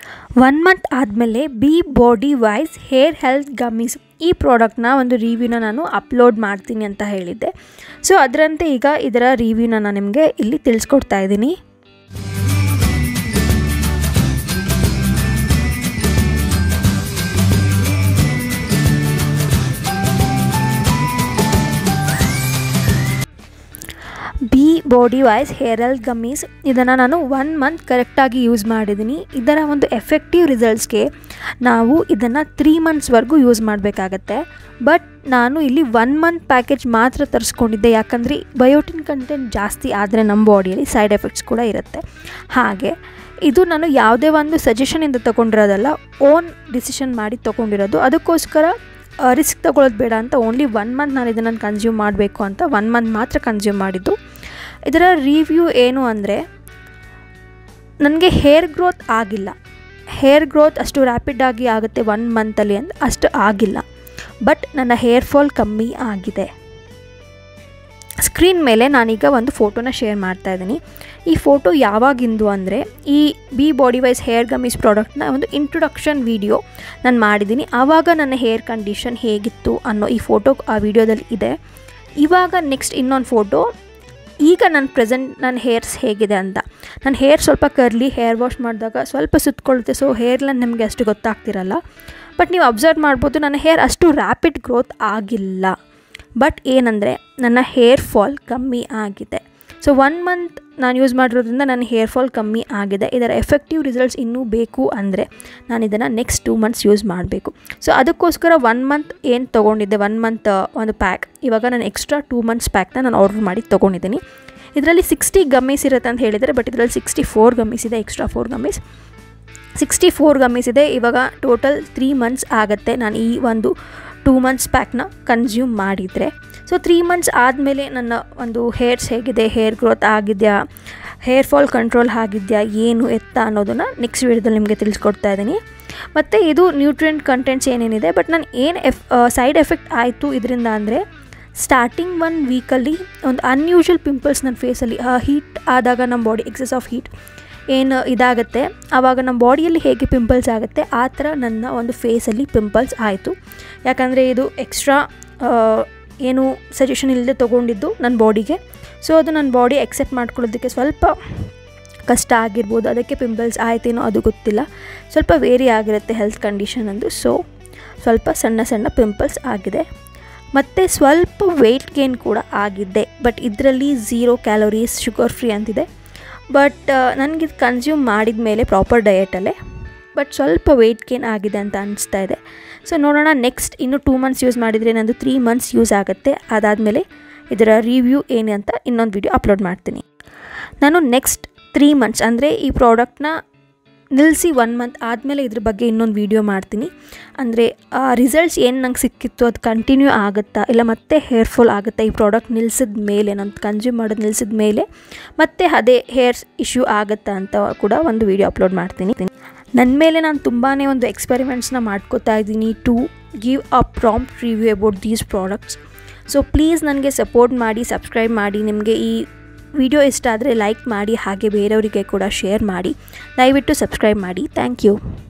one month ಆದಮೇಲೆ Be Bodywise hair health gummies ಈ ಪ್ರಾಡಕ್ಟ್ನ ಒಂದು ರಿವ್ಯೂನ ನಾನು ಅಪ್ಲೋಡ್ ಮಾಡ್ತೀನಿ ಅಂತ ಹೇಳಿದ್ದೆ ಸೊ ಅದರಂತೆ ಈಗ ಇದರ ರಿವ್ಯೂನ ನಾನು ನಿಮಗೆ ಇಲ್ಲಿ ತಿಳಿಸ್ಕೊಡ್ತಾ ಇದ್ದೀನಿ Be Bodywise hair health gummies ಇದನ್ನು ನಾನು ಒನ್ ಮಂತ್ ಕರೆಕ್ಟಾಗಿ ಯೂಸ್ ಮಾಡಿದ್ದೀನಿ ಇದರ ಒಂದು ಎಫೆಕ್ಟಿವ್ ರಿಸಲ್ಟ್ಸ್ಗೆ ನಾವು ಇದನ್ನು ತ್ರೀ ಮಂತ್ಸ್ವರೆಗೂ ಯೂಸ್ ಮಾಡಬೇಕಾಗತ್ತೆ ಬಟ್ ನಾನು ಇಲ್ಲಿ ಒನ್ ಮಂತ್ ಪ್ಯಾಕೇಜ್ ಮಾತ್ರ ತರಿಸ್ಕೊಂಡಿದ್ದೆ ಯಾಕಂದರೆ ಬಯೋಟಿನ್ ಕಂಟೆಂಟ್ ಜಾಸ್ತಿ ಆದರೆ ನಮ್ಮ ಬಾಡಿಯಲ್ಲಿ ಸೈಡ್ ಎಫೆಕ್ಟ್ಸ್ ಕೂಡ ಇರುತ್ತೆ ಹಾಗೆ ಇದು ನಾನು ಯಾವುದೇ ಒಂದು ಸಜೆಷನಿಂದ ತೊಗೊಂಡಿರೋದಲ್ಲ ಓನ್ ಡಿಸಿಷನ್ ಮಾಡಿ ತೊಗೊಂಡಿರೋದು ಅದಕ್ಕೋಸ್ಕರ ರಿಸ್ಕ್ ತೊಗೊಳ್ಳೋದು ಬೇಡ ಅಂತ ಓನ್ಲಿ ಒನ್ ಮಂತ್ ನಾನು ಇದನ್ನು ಕನ್ಸ್ಯೂಮ್ ಮಾಡಬೇಕು ಅಂತ ಒನ್ ಮಂತ್ ಮಾತ್ರ ಕನ್ಸ್ಯೂಮ್ ಮಾಡಿದ್ದು ಇದರ ರಿವ್ಯೂ ಏನು ಅಂದರೆ ನನಗೆ ಹೇರ್ ಗ್ರೋತ್ ಆಗಿಲ್ಲ ಹೇರ್ ಗ್ರೋತ್ ಅಷ್ಟು ರ್ಯಾಪಿಡಾಗಿ ಆಗುತ್ತೆ ಒನ್ ಮಂತಲ್ಲಿ ಅಂತ ಅಷ್ಟು ಆಗಿಲ್ಲ ಬಟ್ ನನ್ನ ಹೇರ್ ಫಾಲ್ ಕಮ್ಮಿ ಆಗಿದೆ ಸ್ಕ್ರೀನ್ ಮೇಲೆ ನಾನೀಗ ಒಂದು ಫೋಟೋನ ಶೇರ್ ಮಾಡ್ತಾ ಇದ್ದೀನಿ ಈ ಫೋಟೋ ಯಾವಾಗಿಂದು ಅಂದರೆ ಈ Be Bodywise hair gummies ಪ್ರಾಡಕ್ಟ್ನ ಒಂದು ಇಂಟ್ರೊಡಕ್ಷನ್ ವೀಡಿಯೋ ನಾನು ಮಾಡಿದ್ದೀನಿ ಆವಾಗ ನನ್ನ ಹೇರ್ ಕಂಡೀಷನ್ ಹೇಗಿತ್ತು ಅನ್ನೋ ಈ ಫೋಟೋ ಆ ವಿಡಿಯೋದಲ್ಲಿ ಇದೆ ಇವಾಗ ನೆಕ್ಸ್ಟ್ ಇನ್ನೊಂದು ಫೋಟೋ ಈಗ ನನ್ನ ಪ್ರೆಸೆಂಟ್ ನನ್ನ ಹೇರ್ಸ್ ಹೇಗಿದೆ ಅಂತ ನನ್ನ ಹೇರ್ ಸ್ವಲ್ಪ ಕರ್ಲಿ ಹೇರ್ ವಾಶ್ ಮಾಡಿದಾಗ ಸ್ವಲ್ಪ ಸುತ್ತಕೊಳ್ಳುತ್ತೆ ಸೊ ಹೇರ್ಲೈನ್ ನಿಮಗೆ ಅಷ್ಟು ಗೊತ್ತಾಗ್ತಿರಲ್ಲ ಬಟ್ ನೀವು ಅಬ್ಸರ್ವ್ ಮಾಡ್ಬೋದು ನನ್ನ ಹೇರ್ ಅಷ್ಟು ರ್ಯಾಪಿಡ್ ಗ್ರೋತ್ ಆಗಿಲ್ಲ ಬಟ್ ಏನಂದರೆ ನನ್ನ ಹೇರ್ ಫಾಲ್ ಕಮ್ಮಿ ಆಗಿದೆ ಸೊ ಒನ್ ಮಂತ್ ನಾನು ಯೂಸ್ ಮಾಡಿರೋದ್ರಿಂದ ನನ್ನ ಹೇರ್ ಫಾಲ್ ಕಮ್ಮಿ ಆಗಿದೆ ಇದರ ಎಫೆಕ್ಟಿವ್ ರಿಸಲ್ಟ್ಸ್ ಇನ್ನೂ ಬೇಕು ಅಂದರೆ ನಾನು ಇದನ್ನು ನೆಕ್ಸ್ಟ್ ಟೂ ಮಂತ್ಸ್ ಯೂಸ್ ಮಾಡಬೇಕು ಸೊ ಅದಕ್ಕೋಸ್ಕರ ಒನ್ ಮಂತ್ ಏನು ತೊಗೊಂಡಿದ್ದೆ ಒನ್ ಮಂತ್ ಒಂದು ಪ್ಯಾಕ್ ಇವಾಗ ನಾನು ಎಕ್ಸ್ಟ್ರಾ ಟೂ ಮಂತ್ಸ್ ಪ್ಯಾಕ್ನ ನಾನು ಆರ್ಡ್ರ್ ಮಾಡಿ ತೊಗೊಂಡಿದ್ದೀನಿ ಇದರಲ್ಲಿ ಸಿಕ್ಸ್ಟಿ ಗಮ್ಮೀಸ್ ಇರುತ್ತೆ ಅಂತ ಹೇಳಿದರೆ ಬಟ್ ಇದರಲ್ಲಿ ಸಿಕ್ಸ್ಟಿ ಫೋರ್ ಗಮ್ಮೀಸ್ ಇದೆ extra four gummies sixty four gummies ಇದೆ ಇವಾಗ ಟೋಟಲ್ ತ್ರೀ ಮಂತ್ಸ್ ಆಗುತ್ತೆ ನಾನು ಈ ಒಂದು ಟೂ ಮಂತ್ಸ್ ಪ್ಯಾಕ್ನ ಕನ್ಸ್ಯೂಮ್ ಮಾಡಿದರೆ ಸೊ ತ್ರೀ ಮಂತ್ಸ್ ಆದಮೇಲೆ ನನ್ನ ಒಂದು ಹೇರ್ಸ್ ಹೇಗಿದೆ ಹೇರ್ ಗ್ರೋತ್ ಆಗಿದೆಯಾ ಹೇರ್ ಫಾಲ್ ಕಂಟ್ರೋಲ್ ಆಗಿದೆಯಾ ಏನು ಎತ್ತ ಅನ್ನೋದನ್ನು ನೆಕ್ಸ್ಟ್ ವೀಡಿಯೋದಲ್ಲಿ ನಿಮಗೆ ತಿಳಿಸ್ಕೊಡ್ತಾ ಇದ್ದೀನಿ ಮತ್ತು ಇದು ನ್ಯೂಟ್ರಿಯೆಂಟ್ ಕಂಟೆಂಟ್ಸ್ ಏನೇನಿದೆ ಬಟ್ ನಾನು ಏನು ಎಫ್ ಸೈಡ್ ಎಫೆಕ್ಟ್ ಆಯಿತು ಇದರಿಂದ ಅಂದರೆ ಸ್ಟಾರ್ಟಿಂಗ್ ಒನ್ ವೀಕಲ್ಲಿ ಒಂದು ಅನ್ಯೂಶುವಲ್ ಪಿಂಪಲ್ಸ್ ನನ್ನ ಫೇಸಲ್ಲಿ ಹೀಟ್ ಆದಾಗ ನಮ್ಮ ಬಾಡಿ ಎಕ್ಸಸ್ ಆಫ್ ಹೀಟ್ ಏನು ಇದಾಗುತ್ತೆ ಆವಾಗ ನಮ್ಮ ಬಾಡಿಯಲ್ಲಿ ಹೇಗೆ ಪಿಂಪಲ್ಸ್ ಆಗುತ್ತೆ ಆ ಥರ ನನ್ನ ಒಂದು ಫೇಸಲ್ಲಿ ಪಿಂಪಲ್ಸ್ ಆಯಿತು ಯಾಕಂದರೆ ಇದು ಎಕ್ಸ್ಟ್ರಾ ಏನು ಸಜೆಷನ್ ಇಲ್ಲದೆ ತೊಗೊಂಡಿದ್ದು ನನ್ನ ಬಾಡಿಗೆ ಸೊ ಅದು ನನ್ನ ಬಾಡಿ ಎಕ್ಸೆಪ್ಟ್ ಮಾಡ್ಕೊಳ್ಳೋದಕ್ಕೆ ಸ್ವಲ್ಪ ಕಷ್ಟ ಆಗಿರ್ಬೋದು ಅದಕ್ಕೆ ಪಿಂಪಲ್ಸ್ ಆಯ್ತೇನೋ ಅದು ಗೊತ್ತಿಲ್ಲ ಸ್ವಲ್ಪ ವೇರಿ ಆಗಿರುತ್ತೆ ಹೆಲ್ತ್ ಕಂಡೀಷನ್ ಅಂದು ಸೊ ಸ್ವಲ್ಪ ಸಣ್ಣ ಸಣ್ಣ ಪಿಂಪಲ್ಸ್ ಆಗಿದೆ ಮತ್ತು ಸ್ವಲ್ಪ ವೆಯ್ಟ್ ಗೇನ್ ಕೂಡ ಆಗಿದೆ ಬಟ್ ಇದರಲ್ಲಿ ಝೀರೋ ಕ್ಯಾಲೋರೀಸ್ ಶುಗರ್ ಫ್ರೀ ಅಂತಿದೆ ಬಟ್ ನನಗಿದು ಕನ್ಸ್ಯೂಮ್ ಮಾಡಿದ ಮೇಲೆ ಪ್ರಾಪರ್ ಡಯಟಲ್ಲೇ ಬಟ್ ಸ್ವಲ್ಪ ವೆಯ್ಟ್ ಗೇನ್ ಆಗಿದೆ ಅಂತ ಅನಿಸ್ತಾ ಇದೆ ಸೊ ನೋಡೋಣ ನೆಕ್ಸ್ಟ್ ಇನ್ನು ಟೂ ಮಂತ್ಸ್ ಯೂಸ್ ಮಾಡಿದರೆ ನಂದು ತ್ರೀ ಮಂತ್ಸ್ ಯೂಸ್ ಆಗುತ್ತೆ ಅದಾದಮೇಲೆ ಇದರ ರಿವ್ಯೂ ಏನು ಅಂತ ಇನ್ನೊಂದು ವಿಡಿಯೋ ಅಪ್ಲೋಡ್ ಮಾಡ್ತೀನಿ ನಾನು ನೆಕ್ಸ್ಟ್ ತ್ರೀ ಮಂತ್ಸ್ ಅಂದರೆ ಈ ಪ್ರಾಡಕ್ಟ್ನ ನಿಲ್ಲಿಸಿ ಒನ್ ಮಂತ್ ಆದಮೇಲೆ ಇದ್ರ ಬಗ್ಗೆ ಇನ್ನೊಂದು ವೀಡಿಯೋ ಮಾಡ್ತೀನಿ ಅಂದರೆ ಆ ರಿಸಲ್ಟ್ಸ್ ಏನು ನಂಗೆ ಸಿಕ್ಕಿತ್ತು ಅದು ಕಂಟಿನ್ಯೂ ಆಗುತ್ತಾ ಇಲ್ಲ ಮತ್ತೆ ಹೇರ್ ಫಾಲ್ ಆಗುತ್ತಾ ಈ ಪ್ರಾಡಕ್ಟ್ ನಿಲ್ಲಿಸಿದ ಮೇಲೆ ನಾನು ಕನ್ಸ್ಯೂಮ್ ಮಾಡೋದು ನಿಲ್ಲಿಸಿದ ಮೇಲೆ ಮತ್ತೆ ಅದೇ ಹೇರ್ಸ್ ಇಶ್ಯೂ ಆಗುತ್ತಾ ಅಂತ ಕೂಡ ಒಂದು ವೀಡಿಯೋ ಅಪ್ಲೋಡ್ ಮಾಡ್ತೀನಿ ನನ್ನ ಮೇಲೆ ನಾನು ತುಂಬಾ ಒಂದು ಎಕ್ಸ್ಪೆರಿಮೆಂಟ್ಸ್ನ ಮಾಡ್ಕೋತಾ ಇದ್ದೀನಿ to give a prompt review about these products so please ನನಗೆ ಸಪೋರ್ಟ್ ಮಾಡಿ ಸಬ್ಸ್ಕ್ರೈಬ್ ಮಾಡಿ ನಿಮಗೆ ಈ ವಿಡಿಯೋ ಇಷ್ಟ ಆದರೆ ಲೈಕ್ ಮಾಡಿ ಹಾಗೆ ಬೇರೆಯವರಿಗೆ ಕೂಡ ಶೇರ್ ಮಾಡಿ ದಯವಿಟ್ಟು ಸಬ್ಸ್ಕ್ರೈಬ್ ಮಾಡಿ ಥ್ಯಾಂಕ್ ಯು